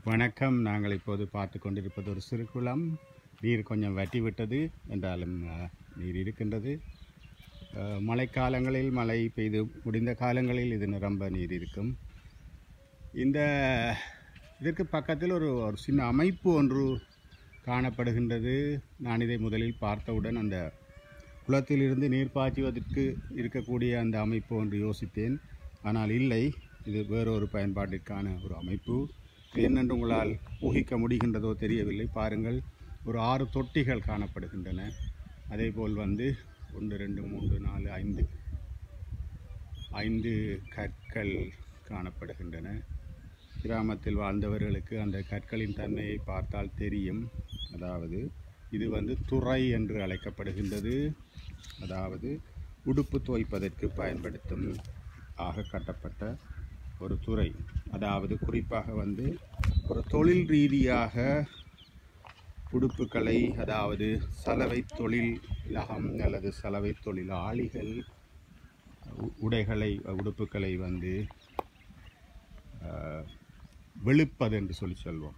வணக்கம் நாங்கள் இப்போது பார்த்து கொண்டிருப்பது ஒரு சிறு குளம் நீர் கொஞ்சம் வற்றி விட்டது என்றாலும் அஹ், நீர் இருக்கின்றது அஹ், மழைக்காலங்களில் மழை பெய்து முடிந்த காலங்களில் இது நிரம்ப நீர் இருக்கும் இந்த இதற்கு பக்கத்தில் ஒரு ஒரு சின்ன அமைப்பு ஒன்று காணப்படுகின்றது நான் இதை முதலில் பார்த்தவுடன் அந்த குளத்திலிருந்து நீர் பாய்ச்சுவதற்கு இருக்கக்கூடிய அந்த அமைப்பு ஒன்று யோசித்தேன் ஆனால் இல்லை இது வேறொரு பயன்பாட்டிற்கான ஒரு அமைப்பு இது என்னென்று உங்களால் ஊகிக்க முடிகின்றதோ தெரியவில்லை பாருங்கள் ஒரு ஆறு தொட்டிகள் காணப்படுகின்றன அதேபோல் வந்து ஒன்று ரெண்டு மூன்று நாலு ஐந்து ஐந்து கற்கள் காணப்படுகின்றன கிராமத்தில் வாழ்ந்தவர்களுக்கு அந்த கற்களின் தன்மையை பார்த்தால் தெரியும் அதாவது இது வந்து துறை என்று அழைக்கப்படுகின்றது அதாவது உடுப்பு துவைப்பதற்கு பயன்படுத்தும் ஆக கட்டப்பட்ட ஒரு துறை அதாவது குறிப்பாக வந்து ஒரு தொழில் ரீதியாக உடுப்புகளை அதாவது சலவை தொழிலகம் அல்லது சலவை தொழிலாளிகள் உ- உடைகளை உடுப்புகளை வந்து ஆஹ், வெளுப்பது என்று சொல்லி சொல்வோம்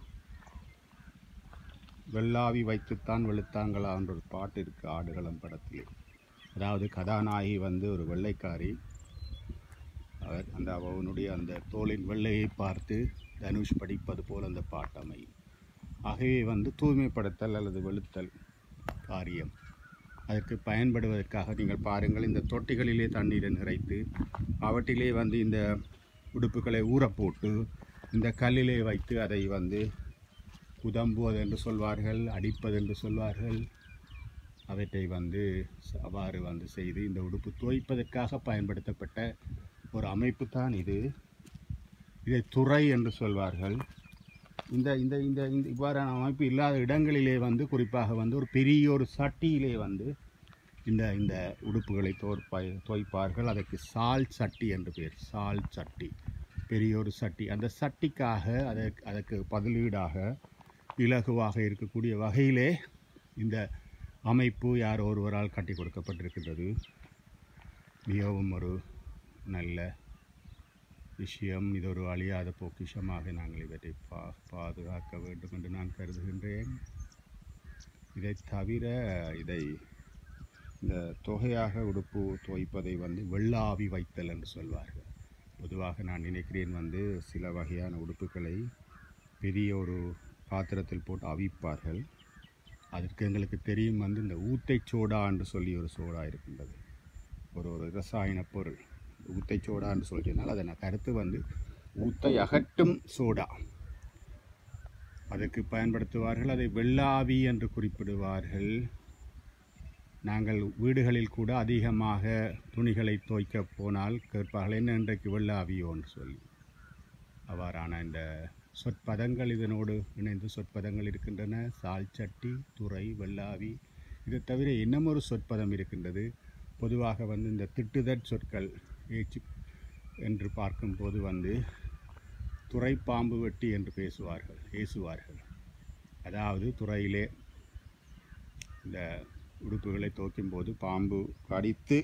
வெள்ளாவி வைத்துத்தான் வெளுத்தாங்களா என்ற ஒரு பாட்டு இருக்கு ஆடுகளம் படத்தில் அதாவது கதாநாயகி வந்து ஒரு வெள்ளைக்காரி அவர் அந்த அவனுடைய அந்த தோளின் வெள்ளையை பார்த்து தனுஷ் படிப்பது போல் அந்த பாட்டு அமையும் ஆகவே வந்து தூய்மைப்படுத்தல் அல்லது வெளுத்தல் காரியம் அதற்கு பயன்படுவதற்காக நீங்கள் பாருங்கள் இந்த தொட்டிகளிலே தண்ணீரை நிறைத்து அவற்றிலே வந்து இந்த உடுப்புகளை ஊற போட்டு இந்த கல்லிலே வைத்து அதை வந்து குதம்புவது என்று சொல்வார்கள் அடிப்பது என்று சொல்வார்கள் அவற்றை வந்து ச- அவ்வாறு வந்து செய்து இந்த உடுப்பு துவைப்பதற்காக பயன்படுத்தப்பட்ட ஒரு அமைப்பு தான் இது இதை துறை என்று சொல்வார்கள் இந்த இந்த இந்த இந்த இவ்வாறான அமைப்பு இல்லாத இடங்களிலே வந்து குறிப்பாக வந்து ஒரு பெரிய ஒரு சட்டியிலே வந்து இந்த இந்த உடுப்புகளை தோற்பாய் துவைப்பார்கள் அதற்கு சால் சட்டி என்று பெயர் சால் சட்டி பெரிய ஒரு சட்டி அந்த சட்டிக்காக அதற்கு அதற்கு பதிலீடாக இலகுவாக இருக்கக்கூடிய வகையிலே இந்த அமைப்பு யார் ஒருவரால் கட்டி கொடுக்கப்பட்டிருக்கின்றது மிகவும் ஒரு நல்ல விஷயம் இது ஒரு அழியாத பொக்கிஷமாக நாங்கள் இவற்றை பா பாதுகாக்க வேண்டும் என்று நான் கருதுகின்றேன் இதை தவிர இதை இந்த தொகையாக உடுப்பு துவைப்பதை வந்து வெள்ளாவி வைத்தல் என்று சொல்வார்கள் பொதுவாக நான் நினைக்கிறேன் வந்து சில வகையான உடுப்புகளை பெரிய ஒரு பாத்திரத்தில் போட்டு அவிப்பார்கள் அதற்கு எங்களுக்கு தெரியும் வந்து இந்த ஊத்தை சோடா என்று சொல்லி ஒரு சோடா இருக்கின்றது ஒரு ஒரு ரசாயன பொருள் ஊத்தை சோடா என்று சொல்கிறதுனால அதை நான் கருத்து வந்து ஊத்தை அகட்டும் சோடா அதற்கு பயன்படுத்துவார்கள் அதை வெள்ளாவி என்று குறிப்பிடுவார்கள் நாங்கள் வீடுகளில் கூட அதிகமாக துணிகளை துவைக்க போனால் கேட்பார்கள் என்ன இன்றைக்கு வெள்ளாவியோன்னு சொல்லி அவ்வாறான இந்த சொற்பதங்கள் இதனோடு இணைந்து சொற்பதங்கள் இருக்கின்றன சால் சட்டி துறை வெள்ளாவி இது தவிர இன்னும் ஒரு சொற்பதம் இருக்கின்றது பொதுவாக வந்து இந்த திட்டுதற் சொற்கள் ஏச்சு என்று பார்க்கும்போது வந்து துறை பாம்பு வெட்டி என்று பேசுவார்கள் ஏசுவார்கள் அதாவது துறையிலே இந்த உடுப்புகளை துவைக்கும் போது பாம்பு கடித்து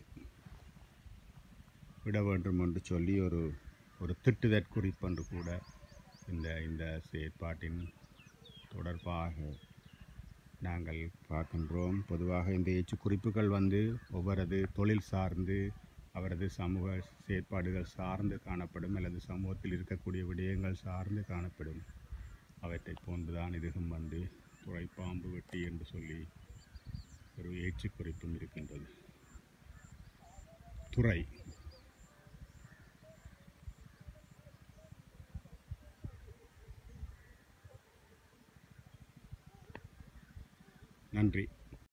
விட வேண்டும் என்று சொல்லி ஒரு ஒரு திட்டுதற் குறிப்பென்று கூட இந்த இந்த செயற்பாட்டின் தொடர்பாக நாங்கள் பார்க்கின்றோம் பொதுவாக இந்த எச்சு குறிப்புகள் வந்து ஒவ்வொருது தொழில் சார்ந்து அவரது சமூக செயற்பாடுகள் சார்ந்து காணப்படும் அல்லது சமூகத்தில் இருக்கக்கூடிய விடயங்கள் சார்ந்து காணப்படும் அவற்றை போன்றுதான் இதுவும் வந்து துறைப்பாம்பு வெட்டி என்று சொல்லி ஒரு ஏச்சு குறிப்பும் இருக்கின்றது துறை நன்றி